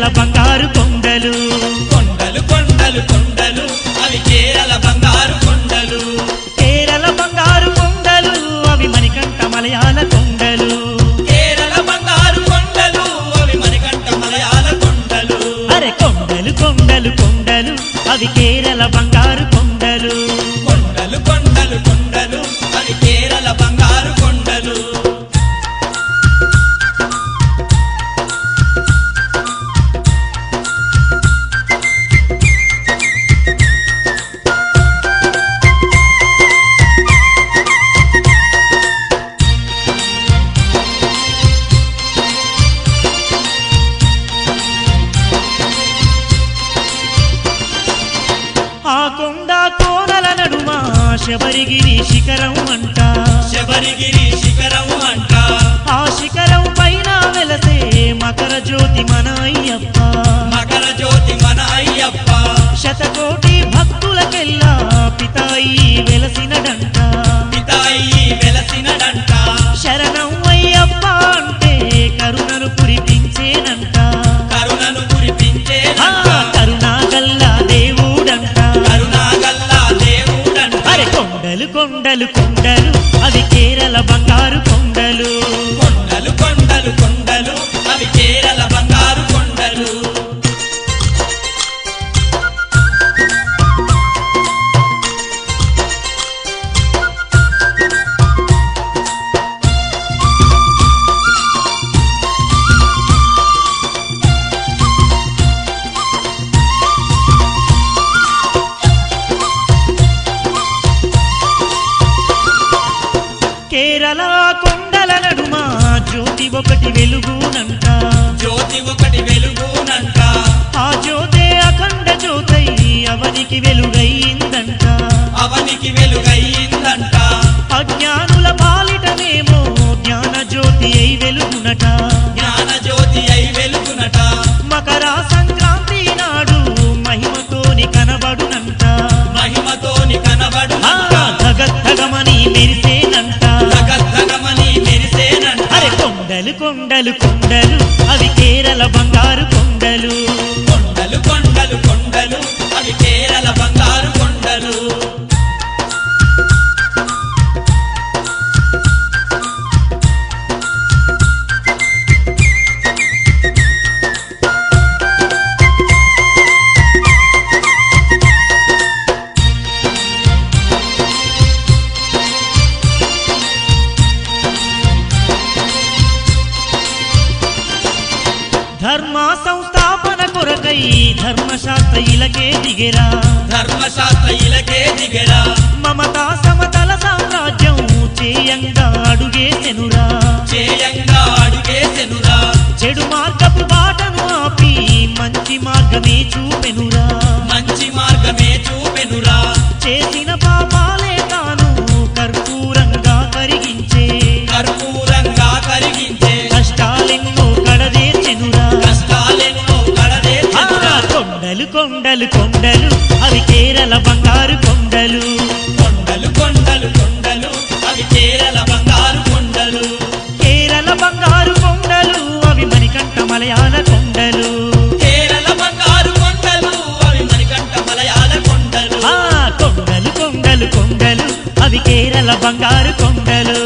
కేరళ బంగారు కొండలు కొండలు కొండలు కొండలు అవి కేరళ బంగారు కొండలు కేరళ బంగారు కొండలు అవి మణికంఠ మలయాళ కొండలు కేరళ బంగారు కొండలు అవి మణికంఠ మలయాళ కొండలు అరే కొండలు కొండలు కొండలు అవి కేరళ బంగారు కొండలు కొండలు కొండలు కొండలు అవి కేరళ బంగారు కొండలు ఆ కొండ కోనల నడుమ శబరిగిరి శిఖరం అంట శబరిగిరి శిఖరం అంట ఆ శిఖరం పైన వెలసే మకర జ్యోతి మన అయ్యప్ప మకర జ్యోతి మన అయ్యప్ప శతకోటి భక్తులకెల్లా పితాయి వెలసినడంట పితాయి వెలసినడంట శరణం అయ్యప్ప అంటే కరుణను కురిపించేనంట కరుణను ఆ కురిపించేనంట కరుణాగల్లా దేవుడంట కరుణాగల్లా దేవుడంట అరే కొండలు కొండలు కొండలు అవి కేరళ బంగారు కొండలు కొండలు కొండలు కొండలు అవి కేరళ బంగారు కొండలు కేరళ కొండల నడుమ జ్యోతి ఒకటి వెలుగునంట జ్యోతి ఒకటి వెలుగునంట ఆ జ్యోతే అఖండ జ్యోతై అవనికి వెలుగయిందంట అవనికి వెలుగయ్యిందంట అజ్ఞానుల పాలిటనేమో జ్ఞాన జ్యోతి అయి వెలుగునట జ్ఞాన జ్యోతి అయి వెలుగునట మకర సంక్రాంతి నాడు మహిమతోని కనబడునంట మహిమతోని ఆ కనబడునంట ధగద్ధగమని మెరిసేనంట లగద్దగమని మెరిసేనంట అరే కొండలు కొండలు కొండలు అవి కేరళ బంగారు కొండలు కొండలు కొండలు కొండలు అవి కేరళ బంగారు కొండలు ధర్మ సంస్థాపన కొరకై ధర్మశాస్త్ర ఇలకే దిగెరా ధర్మశాస్త్ర ఇలకే దిగరా మమతా సమతల సామ్రాజ్యం చేయంగా అడుగేసెనురా చేయంగా అడుగేసెనురా చెడు మార్గపు బాటను ఆపి మంచి మార్గమే చూపెనురా మంచి మార్గమే చూపెనురా చేసిన పాపాలే తాను కర్పూరంగా కరిగించే కర్పూరంగా కరిగించే కష్టాలెన్నో కడదేర్చెనురా కష్టాలెన్నో ఆ, కడదేసెనురా కొండలు కొండలు కొండలు అవి కేరళ బంగారు కొండలు కొండలు కొండలు కొండలు అవి కేరళ బంగారు కొండలు కేరళ బంగారు కొండలు అవి మణికంఠ మలయాళ కొండలు కేరళ బంగారు కొండలు అవి మణికంఠ మలయాళ కొండలు ఆ కొండలు కొండలు కొండలు అవి కేరళ బంగారు కొండలు